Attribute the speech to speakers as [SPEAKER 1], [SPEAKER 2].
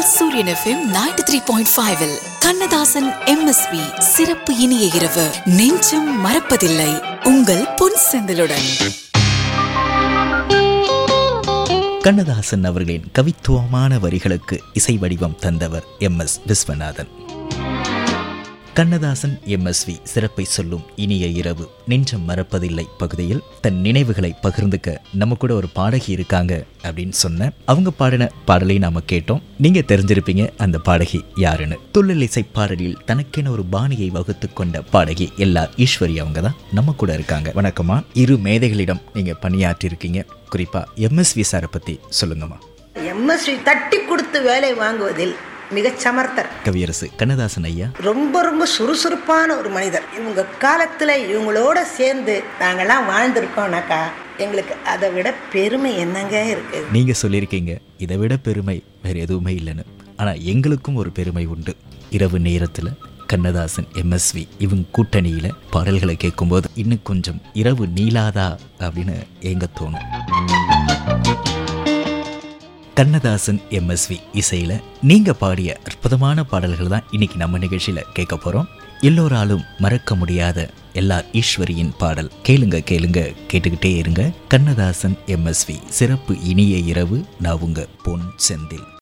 [SPEAKER 1] உங்கள் Suryan FM ninety three point five Kannadasan MSV சிறப்பு இனிய இரவு நெஞ்சம் மறப்பதில்லை உங்கள் பொன் செந்திலுடன்
[SPEAKER 2] கண்ணதாசன் அவர்களின் கவித்துவமான வரிகளுக்கு இசை வடிவம் தந்தவர் M S Viswanathan Kannadasan MSV சிறப்பை சொல்லும் இனிய இரவு நெஞ்சம் மறப்பதில்லை பகுதியில் தன் நினைவுகளை பகிர்ந்துக்க நம்ம கூட ஒரு பாடகி இருக்காங்க அப்படின்னு சொன்ன அவங்க பாடின பாடலை நாம கேட்டோம் நீங்க தெரிஞ்சிருப்பீங்க அந்த பாடகி யாருன்னு துள்ளல் இசை பாடலில் தனக்கென ஒரு பாணியை வகுத்து கொண்ட பாடகி எல்லா ஈஸ்வரி அவங்க தான் நம்ம கூட இருக்காங்க வணக்கமா இரு மேதைகளிடம் நீங்க பணியாற்றி இருக்கீங்க குறிப்பா எம்எஸ்வி சாரை பத்தி சொல்லுங்கம்மா
[SPEAKER 3] எம்எஸ்வி தட்டி கொடுத்து வேலை வாங்குவதில் மிகச் சமர்த்தர்
[SPEAKER 2] கவியரசு கண்ணதாசன் ஐயா
[SPEAKER 3] ரொம்ப ரொம்ப சுறுசுறுப்பான ஒரு மனிதர் இவங்க காலத்துல இவங்களோட சேர்ந்து நாங்கெல்லாம் வாழ்ந்திருக்கோம்னாக்கா எங்களுக்கு அதை விட பெருமை என்னங்க இருக்கு
[SPEAKER 2] நீங்க சொல்லியிருக்கீங்க இதை விட பெருமை வேற எதுவுமே இல்லைன்னு ஆனா எங்களுக்கும் ஒரு பெருமை உண்டு இரவு நேரத்துல கண்ணதாசன் எம்எஸ்வி இவங்க கூட்டணியில பாடல்களை கேட்கும்போது இன்னும் கொஞ்சம் இரவு நீளாதா அப்படின்னு ஏங்க தோணும் கண்ணதாசன் எம்எஸ்வி இசையில நீங்க பாடிய அற்புதமான பாடல்கள் தான் இன்னைக்கு நம்ம நிகழ்ச்சியில கேட்க போறோம் எல்லோராலும் மறக்க முடியாத எல்லா ஈஸ்வரியின் பாடல் கேளுங்க கேளுங்க கேட்டுக்கிட்டே இருங்க கண்ணதாசன் எம்எஸ்வி சிறப்பு இனிய இரவு நான் உங்க பொன் செந்தில்